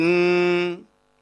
మ్మ్.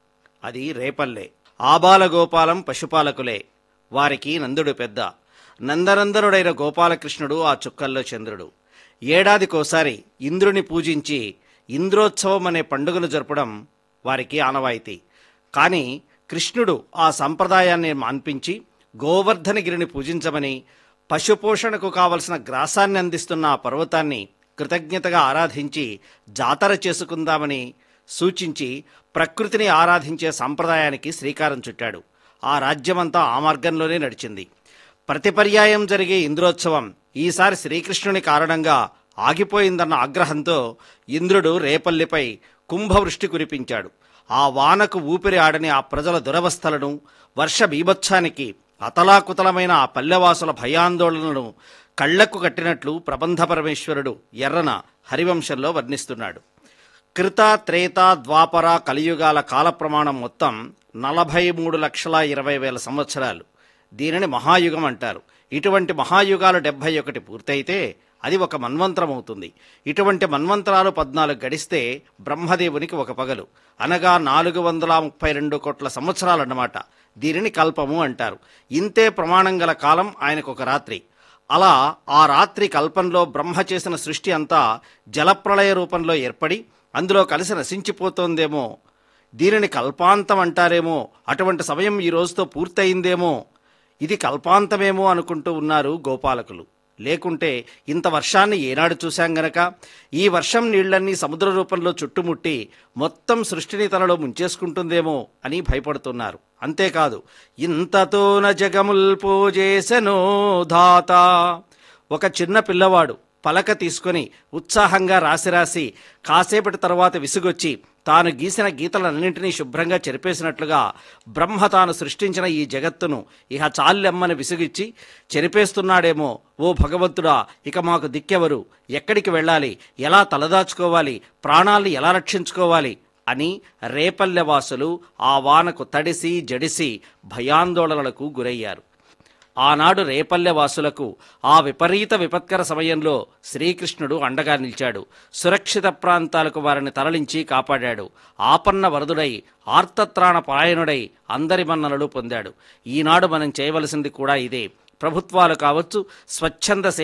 అది రేపల్లే ఆబాల గోపాలం పశుపాలకులే వారికి నందుడు పెద్ద నందనందనుడైన గోపాలకృష్ణుడు ఆ చుక్కల్లో చంద్రుడు ఏడాదికోసారి ఇంద్రుని పూజించి ఇంద్రోత్సవం అనే పండుగను జరపడం వారికి ఆనవాయితీ కానీ కృష్ణుడు ఆ సంప్రదాయాన్ని మాన్పించి గోవర్ధనగిరిని పూజించమని పశుపోషణకు కావలసిన గ్రాసాన్ని అందిస్తున్న ఆ పర్వతాన్ని కృతజ్ఞతగా ఆరాధించి జాతర చేసుకుందామని సూచించి ప్రకృతిని ఆరాధించే సంప్రదాయానికి శ్రీకారం చుట్టాడు ఆ రాజ్యమంతా ఆ మార్గంలోనే నడిచింది ప్రతి పర్యాయం జరిగే ఇంద్రోత్సవం ఈసారి శ్రీకృష్ణుని కారణంగా ఆగిపోయిందన్న ఆగ్రహంతో ఇంద్రుడు రేపల్లిపై కుంభవృష్టి కురిపించాడు ఆ వానకు ఊపిరి ఆడని ఆ ప్రజల దురవస్థలను వర్ష బీభత్సానికి అతలాకుతలమైన ఆ పల్లెవాసుల భయాందోళనలను కళ్లకు కట్టినట్లు ప్రబంధ పరమేశ్వరుడు ఎర్రన హరివంశంలో వర్ణిస్తున్నాడు కృత త్రేత ద్వాపర కలియుగాల కాల ప్రమాణం మొత్తం నలభై మూడు లక్షల ఇరవై వేల సంవత్సరాలు దీనిని మహాయుగం అంటారు ఇటువంటి మహాయుగాలు డెబ్భై ఒకటి పూర్తయితే అది ఒక మన్వంతరం అవుతుంది ఇటువంటి మన్వంతరాలు పద్నాలుగు గడిస్తే బ్రహ్మదేవునికి ఒక పగలు అనగా నాలుగు వందల ముప్పై రెండు కోట్ల సంవత్సరాలన్నమాట దీనిని కల్పము అంటారు ఇంతే ప్రమాణం గల కాలం ఆయనకు ఒక రాత్రి అలా ఆ రాత్రి కల్పంలో బ్రహ్మ చేసిన సృష్టి అంతా జలప్రళయ రూపంలో ఏర్పడి అందులో కలిసి నశించిపోతోందేమో దీనిని కల్పాంతం అంటారేమో అటువంటి సమయం ఈ రోజుతో పూర్తయిందేమో ఇది కల్పాంతమేమో అనుకుంటూ ఉన్నారు గోపాలకులు లేకుంటే ఇంత వర్షాన్ని ఏనాడు చూశాం గనక ఈ వర్షం నీళ్లన్నీ సముద్ర రూపంలో చుట్టుముట్టి మొత్తం సృష్టిని తనలో ముంచేసుకుంటుందేమో అని భయపడుతున్నారు అంతేకాదు ఇంతతోన జగముల్ పూజేసెనో ధాత ఒక చిన్న పిల్లవాడు పలక తీసుకొని ఉత్సాహంగా రాసి రాసి కాసేపటి తర్వాత విసుగొచ్చి తాను గీసిన గీతలన్నింటినీ శుభ్రంగా చెరిపేసినట్లుగా బ్రహ్మ తాను సృష్టించిన ఈ జగత్తును ఇహ చాల్లెమ్మని విసుగిచ్చి చెరిపేస్తున్నాడేమో ఓ భగవంతుడా ఇక మాకు దిక్కెవరు ఎక్కడికి వెళ్ళాలి ఎలా తలదాచుకోవాలి ప్రాణాల్ని ఎలా రక్షించుకోవాలి అని రేపల్లెవాసులు ఆ వానకు తడిసి జడిసి భయాందోళనలకు గురయ్యారు ఆనాడు రేపల్లె వాసులకు ఆ విపరీత విపత్కర సమయంలో శ్రీకృష్ణుడు అండగా నిలిచాడు సురక్షిత ప్రాంతాలకు వారిని తరలించి కాపాడాడు ఆపన్న వరదుడై ఆర్తత్రాణ పరాయణుడై అందరి మన్ననలు పొందాడు ఈనాడు మనం చేయవలసింది కూడా ఇదే ప్రభుత్వాలు కావచ్చు స్వచ్ఛంద